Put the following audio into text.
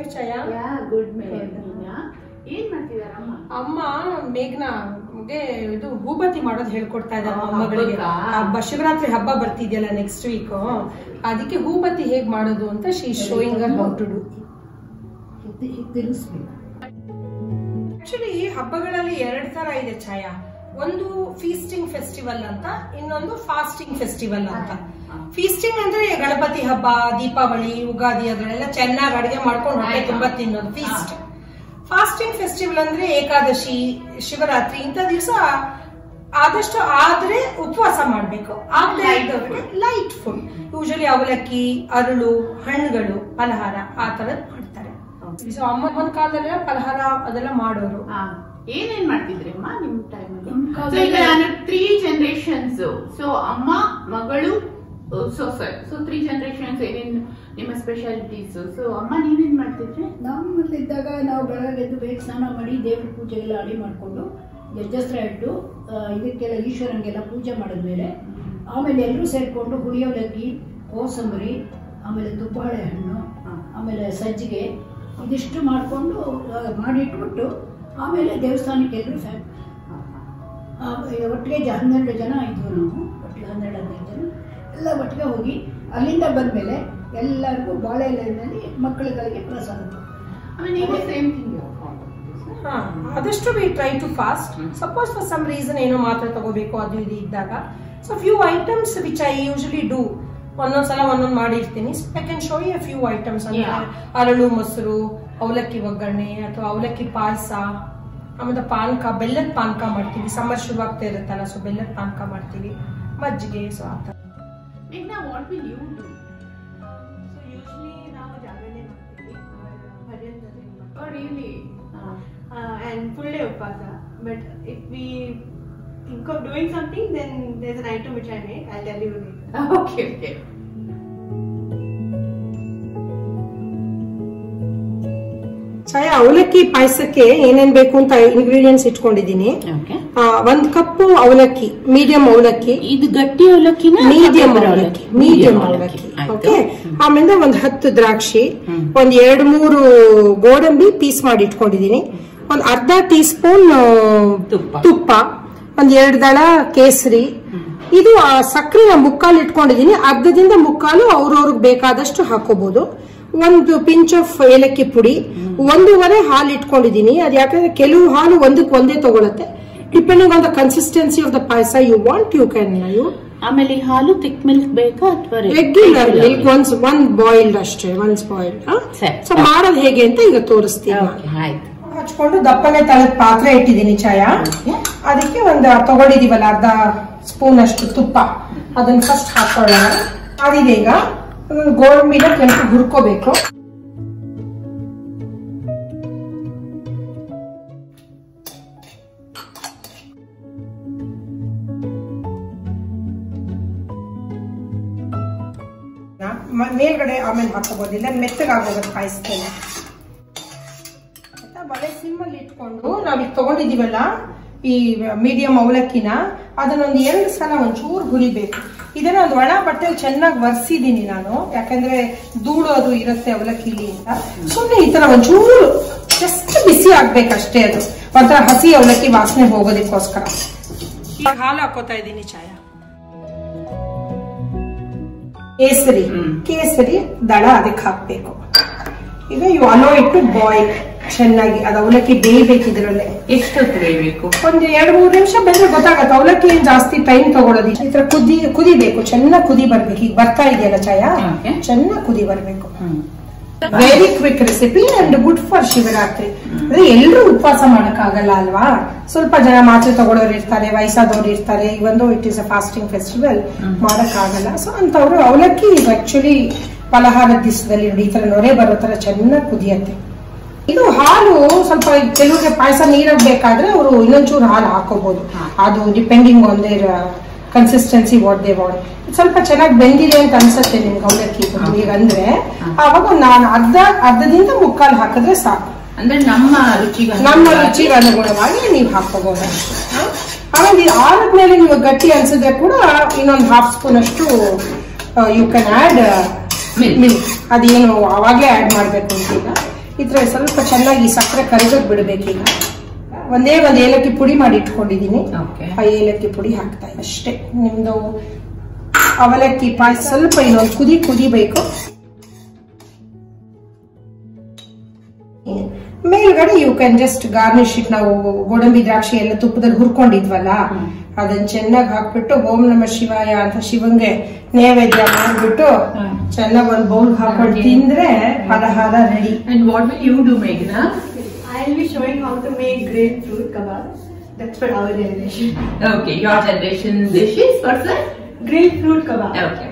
You Chaya yeah good madam ಏನ್ ಮಾಡ್ತಿದಾರಮ್ಮ ಅಮ್ಮ ಮೇಘ್ನಾಗೆ ಇದು ಹೂಬತ್ತಿ ಮಾಡೋದು ಹೇಳ್ಕೊಡ್ತಾ ಇದ್ದಾರೆ ಆ, ಮೊಮ್ಮಗಳಿಗೆ ಹಬ್ಬಕ್ಕಾ? ಹಬ್ಬ ಶಿವರಾತ್ರಿ ಹಬ್ಬ ಬರ್ತಿದ್ಯಲ್ಲ ನೆಕ್ಸ್ಟ್ ವೀಕ್ ಅದಕ್ಕೆ ಹೂಬತ್ತಿ ಹೇಗ್ ಮಾಡೋದು ಅಂತ she showing how to do ತಿನ್ನಿಸ್ಬೇಕು ಆಕ್ಚುಲಿ ಹಬ್ಬಗಳಲ್ಲಿ ಎರಡ್ ತರ ಇದೆ ಛಾಯಾ ಒಂದು ಫೀಸ್ಟಿಂಗ್ ಫೆಸ್ಟಿವಲ್ ಅಂತ ಇನ್ನೊಂದು ಫಾಸ್ಟಿಂಗ್ ಫೆಸ್ಟಿವಲ್ ಅಂತ ಫೀಸ್ಟಿಂಗ್ ಅಂದ್ರೆ ಗಣಪತಿ ಹಬ್ಬ ದೀಪಾವಳಿ ಯುಗಾದಿ ಅದನ್ನೆಲ್ಲ ಚೆನ್ನಾಗಿ ಅಡಿಗೆ ಮಾಡ್ಕೊಂಡು ಹೊಟ್ಟೆ ತುಂಬಾ ತಿನ್ನೋದು ಫೀಸ್ಟ್ ಫಾಸ್ಟಿಂಗ್ ಫೆಸ್ಟಿವಲ್ ಅಂದ್ರೆ ಏಕಾದಶಿ ಶಿವರಾತ್ರಿ ಇಂಥ ದಿವಸ ಆದಷ್ಟು ಆದ್ರೆ ಉಪವಾಸ ಮಾಡ್ಬೇಕು ಆಗದೆ ಇದ್ದವ್ರಿಗೆ ಲೈಟ್ ಫುಡ್ ಯೂಶಲಿ ಅವಲಕ್ಕಿ ಅರಳು ಹಣ್ಣುಗಳು ಫಲಹಾರ ಆ ತರದ್ ಮಾಡ್ತಾರೆ ಸೊ ಅಮ್ಮನ ಕಾಲದಲ್ಲೆಲ್ಲ ಫಲಹಾರ ಅದೆಲ್ಲ ಮಾಡೋರು ಹಾ ಏನೇನ್ ಮಾಡ್ತಿದ್ರಿ ಅಮ್ಮ ನಿಮ್ ಟೈಮ್ ನಮ್ ಸೊ ಕಾಲದಲ್ಲಿ- ಈಗ ನಾನು ತ್ರೀ ಜನರೇಷನ್ಸ್ ಸೊ ಅಮ್ಮ ಮಗಳು ಸೊಸೈ ಸೊ ತ್ರೀ ಜನರೇಷನ್ಸ್ ಏನೇನ್ ನಿಮ್ಮ ಸ್ಪೆಷಾಲಿಟೀಸ್ ಸೊ ಅಮ್ಮ ನೀವೇನ್ ಮಾಡ್ತಿದ್ರಿ ನಮ್ಮಲ್ಲಿದ್ದಾಗ ನಾವು ಬೆಳಗ್ಗೆ ಎದ್ದು ಬೇಗ ಸ್ನಾನ ಮಾಡಿ ದೇವ್ರ ಪೂಜೆ ಎಲ್ಲ ಅಡಿ ಮಾಡಿಕೊಂಡು ಗಜ್ಜಸ್ತ್ರ ಇಟ್ಟು ಆ, ಇದಕ್ಕೆಲ್ಲ ಈಶ್ವರನಿಗೆಲ್ಲ ಪೂಜೆ ಮಾಡಿದ್ಮೇಲೆ ಆಮೇಲೆ ಎಲ್ಲರೂ ಸೇರಿಕೊಂಡು ಹುಳಿಯೋಲಕ್ಕಿ ಕೋಸಂಬರಿ ಆಮೇಲೆ ತುಪ್ಪಾಳೆ ಹಣ್ಣು ಆಮೇಲೆ ಸಜ್ಜಿಗೆ ಇದಿಷ್ಟು ಮಾಡಿಕೊಂಡು ಮಾಡಿಟ್ಬಿಟ್ಟು ಆಮೇಲೆ ದೇವಸ್ಥಾನಕ್ಕೆ ಎಲ್ಲರೂ ಫ್ಯಾಮ್ ಒಟ್ಟಿಗೆ ಜ- ಹನ್ನೆರಡು ಜನ ಇದ್ವು ನಾವು ಒಟ್ಟಿಗೆ ಹನ್ನೆರಡು ಹದಿನೈದು ಜನ ಎಲ್ಲ ಒಟ್ಟಿಗೆ ಹೋಗಿ ಅಲ್ಲಿಂದ ಬಂದಮೇಲೆ ಎಲ್ಲರಿಗೂ ಬಾಳೆ ಎಲೆಯಲ್ಲಿ ಮಕ್ಕಳುಗಳಿಗೆ ಪ್ರಸಾದ ಆಮೇಲೆ ನೀವು ಸೇಮ್ ಥಿಂಗ್ ಹಾ, ಆದಷ್ಟು we try to fast suppose for some reason ಏನೋ ಮಾತ್ರ ತಗೋಬೇಕು ಅದು ಇದು ಇದ್ದಾಗ so few items which I usually do ಒಂದೊಂದ್ಸಲ ಒಂದೊಂದು ಮಾಡಿರ್ತೀನಿ I can show you few items ಅಂದ್ರೆ Yeah. ಅರಳು ಮೊಸರು ಅವಲಕ್ಕಿ ಒಗ್ಗರಣೆ ಅಥವಾ ಅವಲಕ್ಕಿ ಪಾಯಸ ಆಮೇಲೆ ಪಾನಕ ಬೆಲ್ಲದ ಪಾನಕ ಮಾಡ್ತೀವಿ ಸಮ್ಮರ್ ಶುರು ಆಗ್ತಾ ಇರುತ್ತಲ್ಲ ಸೊ ಬೆಲ್ಲದ ಪಾನಕ ಮಾಡ್ತೀವಿ ಮಜ್ಜಿಗೆ ಸೊ ಆ ಥರ ಮೇಘ್ನಾ what will you do so usually ನಾವು ಜಾಗರಣೆ ಮಾಡ್ತೀವಿ ಭಜನ್ ಜೊತೆ oh really and full day upasa. But if we think of doing something, then there's an item which I make. I'll tell you later. Okay okay Chaya ಅವಲಕ್ಕಿ ಪಾಯಸಕ್ಕೆ ಏನೇನ್ ಬೇಕು ಅಂತ ಇಂಗ್ರೀಡಿಯೆಂಟ್ಸ್ ಇಟ್ಕೊಂಡಿದ್ದೀನಿ ಓಕೆ ಆ, ಒಂದ್ ಕಪ್ ಅವಲಕ್ಕಿ ಮೀಡಿಯಂ ಅವಲಕ್ಕಿ ಇದು ಗಟ್ಟಿ ಅವಲಕ್ಕಿನ ಮೀಡಿಯಂ ಅವಲಕ್ಕಿ ಮೀಡಿಯಂ ಅವಲಕ್ಕಿ ಓಕೆ ಆಮೇಲೆ ಒಂದ್ ಹತ್ತು ದ್ರಾಕ್ಷಿ ಒಂದ್ ಎರಡ್ ಮೂರು ಗೋಡಂಬಿ ಪೀಸ್ ಮಾಡಿ ಇಟ್ಕೊಂಡಿದೀನಿ ಒಂದ್ ಅರ್ಧ ಟೀ ಸ್ಪೂನ್ ತುಪ್ಪ. ತುಪ್ಪ ಒಂದ್ ಎರಡ್ ದಳ ಕೇಸರಿ ಇದು ಆ ಸಕ್ಕರೆನ ಮುಕ್ಕಾಲು ಇಟ್ಕೊಂಡಿದೀನಿ ಅರ್ಧದಿಂದ ಮುಕ್ಕಾಲು ಅವ್ರವ್ರಿಗೆ ಬೇಕಾದಷ್ಟು ಹಾಕೋಬಹುದು ಒಂದು ಪಿಂಚ್ ಆಫ್ ಏಲಕ್ಕಿ ಪುಡಿ ಒಂದೂವರೆ ಹಾಲು ಇಟ್ಕೊಂಡಿದೀನಿ ಅದ್ ಯಾಕಂದ್ರೆ ಕೆಲವು ಹಾಲು ಒಂದಕ್ಕೆ ಒಂದೇ ತಗೊಳತ್ತೆ depending on the consistency of the payasa you want you can you ಆಮೇಲೆ ಈ ಹಾಲು ತಿಕ್ ಮಿಲ್ಕ್ ಬೇಕಾ ಅಥವಾ regular milk once one boiled ಅಷ್ಟೇ ಒನ್ಸ್ ಬಾಯ್ಲ್ಡ್ ಸರಿ. ಸೊ ಮಾಡೋದು ಹೇಗೆ ಅಂತ ಈಗ ತೋರಿಸ್ತೀನಿ ಆಯ್ತು ಹಚ್ಕೊಂಡು ದಪ್ಪನೆ ತಳದ ಪಾತ್ರೆ ಇಟ್ಟಿದ್ದೀನಿ ಚಾಯ ಅದಕ್ಕೆ ಒಂದು ತಗೊಂಡಿದೀವಲ್ಲ ಅರ್ಧ ಸ್ಪೂನ್ ಅಷ್ಟು ತುಪ್ಪ ಅದನ್ನ ಫಸ್ಟ್ ಹಾಕೊಳ್ಳೋಣ ಆದಿದೆ ಈಗ ಅದನ್ನ ಗೋಡಂಬಿನ ಕೆಂಪು ಹುರ್ಕೋಬೇಕು ಮ- ಮೇಲ್ಗಡೆ ಆಮೇಲೆ ಹಾಕೋಬಹುದಿಲ್ಲ ಮೆತ್ತಗಾಗೋಗುತ್ತೆ ಪಾಯಸದಲ್ಲಿ ಆಯ್ತಾ? ಒಲೆ ಸಿಮ್ಮಲ್ಲಿ ಇಟ್ಕೊಂಡು ನಾವೀಗ ತಗೊಂಡಿದೀವಲ್ಲ ಈ ಮೀಡಿಯಂ ಅವಲಕ್ಕಿನ ಅದನ್ನೊಂದು ಎರಡು ಸಲ ಒಂಚೂರು ಹುರಿಬೇಕು ಇದನ್ನ ಒಂದು ಒಣ ಬಟ್ಟೆಲಿ ಚೆನ್ನಾಗಿ ಒರೆಸಿದೀನಿ ನಾನು ಯಾಕಂದ್ರೆ ಧೂಳು ಅದು ಇರುತ್ತೆ ಅವಲಕ್ಕಿಲಿ ಅಂತ ಸುಮ್ಮನೆ ಈ ತರ ಒಂಚೂರು ಜಸ್ಟ್ ಬಿಸಿ ಆಗ್ಬೇಕಷ್ಟೇ ಅದು ಒಂಥರ ಹಸಿ ಅವಲಕ್ಕಿ ವಾಸನೆ ಹೋಗೋದಕ್ಕೋಸ್ಕರ ಈಗ ಹಾಲು ಹಾಕೋತಾ ಇದ್ದೀನಿ ಚಾಯ ಕೇಸರಿ ಕೇಸರಿ ದಳ ಅದಕ್ಕೆ ಹಾಕ್ಬೇಕು ಈಗ ಇವು ಅಲೋ ಇಟ್ಟು ಬಾಯ್ಲ್ ಚೆನ್ನಾಗಿ ಅದು ಅವಲಕ್ಕಿ ಬೇಯ್ಬೇಕು ಇದರಲ್ಲೇ ಎಷ್ಟೊತ್ತು ಬೇಯಬೇಕು ಒಂದು ಎರಡು ಮೂರು ನಿಮಿಷ ಬೆಂದ್ರೆ ಗೊತ್ತಾಗತ್ತೆ ಅವಲಕ್ಕಿ ಏನ್ ಜಾಸ್ತಿ ಟೈಮ್ ತಗೊಳ್ಳೋದು ಈ ತರ ಕುದಿ ಕುದಿಬೇಕು ಚೆನ್ನಾಗಿ ಕುದಿ ಬರ್ಬೇಕು ಈಗ ಬರ್ತಾ ಇದೆಯಲ್ಲ ಚಾಯ Okay. ಚೆನ್ನಾಗಿ ಕುದಿ ಬರ್ಬೇಕು very quick recipe and good for Shivaratri ಅಂದ್ರೆ ಎಲ್ಲರೂ ಉಪವಾಸ ಮಾಡಕ್ಕಾಗಲ್ಲ ಅಲ್ವಾ ಸ್ವಲ್ಪ ಜನ ಮಾತ್ರೆ ತಗೊಳ್ಳೋರು ಇರ್ತಾರೆ ವಯಸ್ಸಾದವ್ರು ಇರ್ತಾರೆ ಒಂದು it is a fasting festival ಮಾಡಕ್ಕಾಗಲ್ಲ ಸೊ ಅಂತವ್ರು ಅವಲಕ್ಕಿ ಇದು ಆಕ್ಚುಲಿ ಫಲಹಾರದ ದಿವಸದಲ್ಲಿ ನೋಡಿ ಈ ತರ ನೊರೆ ಬರೋ ತರ ಚೆನ್ನಾಗಿ ಕುದಿಯತ್ತೆ ಇದು ಹಾಲು ಸ್ವಲ್ಪ ಕೆಲವ್ರಿಗೆ ಪಾಯಸ ನೀರಾಗ್ ಬೇಕಾದ್ರೆ ಅವರು ಇನ್ನೊಂಚೂರು ಹಾಲು ಹಾಕೋಬಹುದು ಅದು depending on their consistency what they want ಸ್ವಲ್ಪ ಚೆನ್ನಾಗಿ ಬೆಂದಿದೆ ಅಂತ ಅನ್ಸುತ್ತೆ ನಿಮ್ಗೆ ಅವಲಕ್ಕಿ ಇದು ಈಗ ಅಂದ್ರೆ ಆವಾಗ ನಾನು ಅರ್ಧ ಅರ್ಧದಿಂದ ಮುಕ್ಕಾಲು ಹಾಕಿದ್ರೆ ಸಾಕು ಅಂದ್ರೆ ನಮ್ಮ ರುಚಿಗೆ ನಮ್ಮ ರುಚಿಗೆ ಅನುಗುಣವಾಗಿ ನೀವು ಹಾಕೋಬಹುದು ಆಮೇಲೆ ಇದು ಆದ್ಮೇಲೆ ನೀವು ಗಟ್ಟಿ ಅನ್ಸಿದ್ರೆ ಕೂಡ ಇನ್ನೊಂದು ಹಾಫ್ ಸ್ಪೂನ್ ಅಷ್ಟು you can add Milk. Milk ಅದೇನು ಅವಾಗಲೇ ಆಡ್ ಮಾಡ್ಬೇಕು ಅಂತ ಈಗ ಇದ್ರ ಸ್ವಲ್ಪ ಚೆನ್ನಾಗಿ ಸಕ್ಕರೆ ಕರಗಕ್ ಬಿಡ್ಬೇಕೀಗ ಒಂದೇ ಒಂದ್ ಏಲಕ್ಕಿ ಪುಡಿ ಮಾಡಿ ಇಟ್ಕೊಂಡಿದೀನಿ Okay. ಆ ಏಲಕ್ಕಿ ಪುಡಿ ಹಾಕ್ತಾ ಇದ್ದೀನಿ ಅಷ್ಟೇ ನಿಮ್ದು ಅವಲಕ್ಕಿ ಪಾಯಸ ಸ್ವಲ್ಪ ಇನ್ನೊಂದು ಕುದಿ ಕುದಿಬೇಕು ಮೇಲ್ಗಡೆ you can just garnish it ನಾವು ಗೋಡಂಬಿ ದ್ರಾಕ್ಷಿ ಎಲ್ಲ ತುಪ್ಪದಲ್ಲಿ ಹುರ್ಕೊಂಡಿದ್ವಲ್ಲ ಅದನ್ನ ಚೆನ್ನಾಗಿ ಹಾಕ್ಬಿಟ್ಟು ಓಂ ನಮ ಶಿವಾಯ ಅಂತ ಶಿವಂಗೆ ನೈವೇದ್ಯ ಮಾಡ್ಬಿಟ್ಟು ಚೆನ್ನಾಗಿ ಒಂದ್ ಬೌಲ್ ಹಾಕೊಂಡು ತಿಂದ್ರೆ ಫಲಹಾರ ready And what will you do, Meghna? I'll be showing how to make grapefruit kebab. That's for our generation. Okay, your generation dishes, what's that? Grilled fruit kebab. Okay.